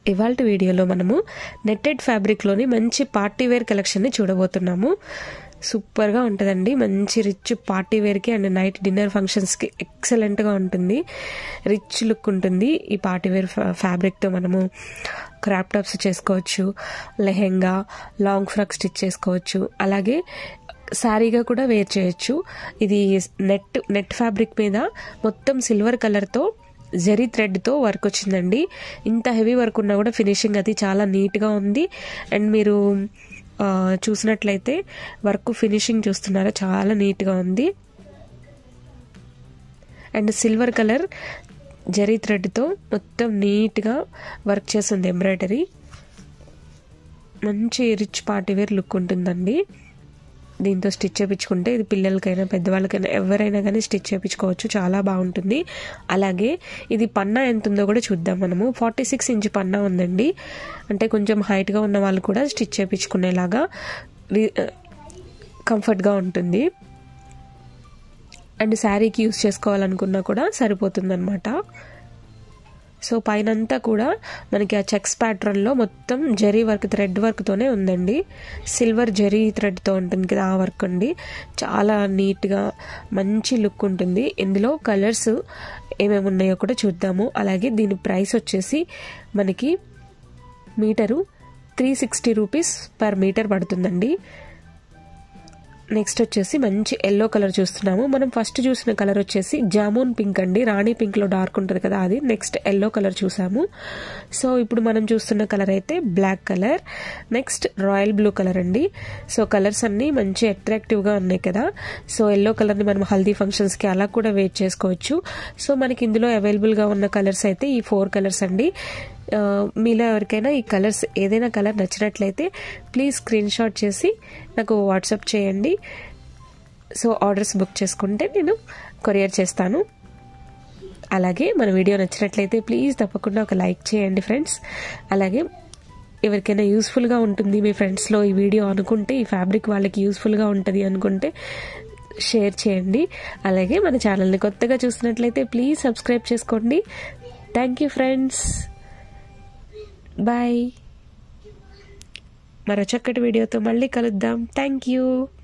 ఇవాళ వీడియోలో మనము నెట్టెడ్ ఫ్యాబ్రిక్లోని మంచి పార్టీ వేర్ కలెక్షన్ని చూడబోతున్నాము సూపర్గా ఉంటుందండి మంచి రిచ్ పార్టీ వేర్కి అండ్ నైట్ డిన్నర్ ఫంక్షన్స్కి ఎక్సలెంట్గా ఉంటుంది రిచ్ లుక్ ఉంటుంది ఈ పార్టీ వేర్ ఫ్యాబ్రిక్తో మనము క్రాప్ టాప్స్ చేసుకోవచ్చు లెహెంగా లాంగ్ ఫ్రాక్ స్టిచ్ చేసుకోవచ్చు అలాగే శారీగా కూడా వేర్ చేయొచ్చు ఇది నెట్ నెట్ ఫ్యాబ్రిక్ మీద మొత్తం సిల్వర్ కలర్తో జెరీ థ్రెడ్తో వర్క్ వచ్చిందండి ఇంత హెవీ వర్క్ ఉన్నా కూడా ఫినిషింగ్ అది చాలా నీట్గా ఉంది అండ్ మీరు చూసినట్లయితే వర్క్ ఫినిషింగ్ చూస్తున్నారా చాలా నీట్గా ఉంది అండ్ సిల్వర్ కలర్ జరీ థ్రెడ్తో మొత్తం నీట్గా వర్క్ చేస్తుంది ఎంబ్రాయిడరీ మంచి రిచ్ పార్టీ వేర్ లుక్ ఉంటుందండి దీంతో స్టిచ్ చేయించుకుంటే ఇది పిల్లలకైనా పెద్దవాళ్ళకైనా ఎవరైనా కానీ స్టిచ్ చేయించుకోవచ్చు చాలా బాగుంటుంది అలాగే ఇది పన్నా ఎంత ఉందో కూడా చూద్దాం మనము ఫార్టీ సిక్స్ ఇంచ్ పన్నా ఉందండి అంటే కొంచెం హైట్గా ఉన్న వాళ్ళు కూడా స్టిచ్ చేయించుకునేలాగా కంఫర్ట్గా ఉంటుంది అండ్ శారీకి యూస్ చేసుకోవాలనుకున్నా కూడా సరిపోతుందన్నమాట సో పైనంతా కూడా మనకి ఆ చెక్స్ ప్యాటర్న్లో మొత్తం జరీ వర్క్ థ్రెడ్ వర్క్తోనే ఉందండి సిల్వర్ జరీ థ్రెడ్తో ఉంటుంది కదా ఆ వర్క్ అండి చాలా నీట్గా మంచి లుక్ ఉంటుంది ఇందులో కలర్స్ ఏమేమి ఉన్నాయో కూడా చూద్దాము అలాగే దీని ప్రైస్ వచ్చేసి మనకి metre three sixty rupees per metre పడుతుందండి నెక్స్ట్ వచ్చేసి మంచి ఎల్లో కలర్ చూస్తున్నాము మనం ఫస్ట్ చూసిన కలర్ వచ్చేసి జామూన్ పింక్ అండి రాణి పింక్లో డార్క్ ఉంటుంది కదా అది నెక్స్ట్ ఎల్లో కలర్ చూసాము సో ఇప్పుడు మనం చూస్తున్న కలర్ అయితే black colour next royal blue colour అండి సో కలర్స్ అన్నీ మంచి అట్రాక్టివ్గా ఉన్నాయి కదా సో ఎల్లో కలర్ని మనం హల్దీ ఫంక్షన్స్కి అలా కూడా వెయిట్ చేసుకోవచ్చు సో మనకి ఇందులో అవైలబుల్గా ఉన్న కలర్స్ అయితే ఈ ఫోర్ కలర్స్ అండి మీలో ఎవరికైనా ఈ కలర్స్ ఏదైనా కలర్ నచ్చినట్లయితే ప్లీజ్ స్క్రీన్ షాట్ చేసి నాకు వాట్సాప్ చేయండి సో ఆర్డర్స్ బుక్ చేసుకుంటే నేను కొరియర్ చేస్తాను అలాగే మన వీడియో నచ్చినట్లయితే ప్లీజ్ తప్పకుండా ఒక లైక్ చేయండి ఫ్రెండ్స్ అలాగే ఎవరికైనా యూస్ఫుల్గా ఉంటుంది మీ ఫ్రెండ్స్లో ఈ వీడియో అనుకుంటే ఈ ఫ్యాబ్రిక్ వాళ్ళకి యూస్ఫుల్గా ఉంటుంది అనుకుంటే షేర్ చేయండి అలాగే మన ఛానల్ని కొత్తగా చూసినట్లయితే ప్లీజ్ సబ్స్క్రైబ్ చేసుకోండి థ్యాంక్ యూ ఫ్రెండ్స్ బాయ్ మరో చక్కటి వీడియోతో మళ్ళీ కలుద్దాం థ్యాంక్ యూ